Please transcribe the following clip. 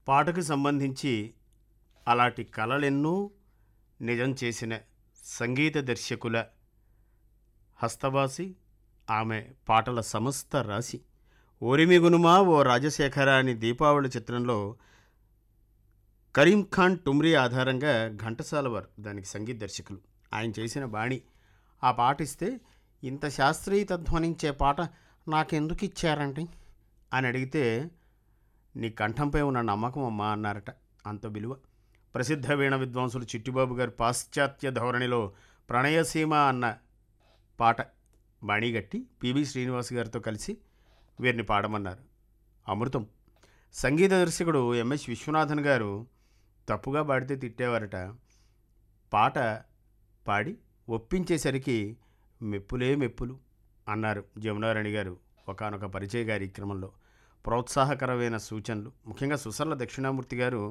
పాటకు సంబంధించి అలాంటి కళలెన్నో నిజం చేసిన సంగీత దర్శకుల హస్తవాసి ఆమె పాటల సమస్త రాశి ఓరిమి గునుమా ఓ రాజశేఖర అని దీపావళి చిత్రంలో కరీం ఖాన్ టుమ్రీ ఆధారంగా ఘంటసాల వారు దానికి సంగీత దర్శకులు ఆయన చేసిన బాణి ఆ పాట ఇస్తే ఇంత శాస్త్రీయత ధ్వనించే పాట నాకెందుకు ఇచ్చారండి అని అడిగితే నీ కంఠంపై ఉన్న నమ్మకం అమ్మా అన్నారట అంత విలువ ప్రసిద్ధ వీణ విద్వాంసులు చిట్టిబాబు గారు పాశ్చాత్య ధోరణిలో ప్రణయసీమ అన్న పాట బాణీగట్టి పిబి శ్రీనివాస్ గారితో కలిసి వీరిని పాడమన్నారు అమృతం సంగీత దర్శకుడు ఎంఎస్ విశ్వనాథన్ గారు తప్పుగా పాడితే తిట్టేవారట పాట పాడి ఒప్పించేసరికి మెప్పులే మెప్పులు అన్నారు జమునారాణి గారు ఒకనొక పరిచయ కార్యక్రమంలో ప్రోత్సాహకరమైన సూచనలు ముఖ్యంగా సుసర్ల దక్షిణామూర్తి గారు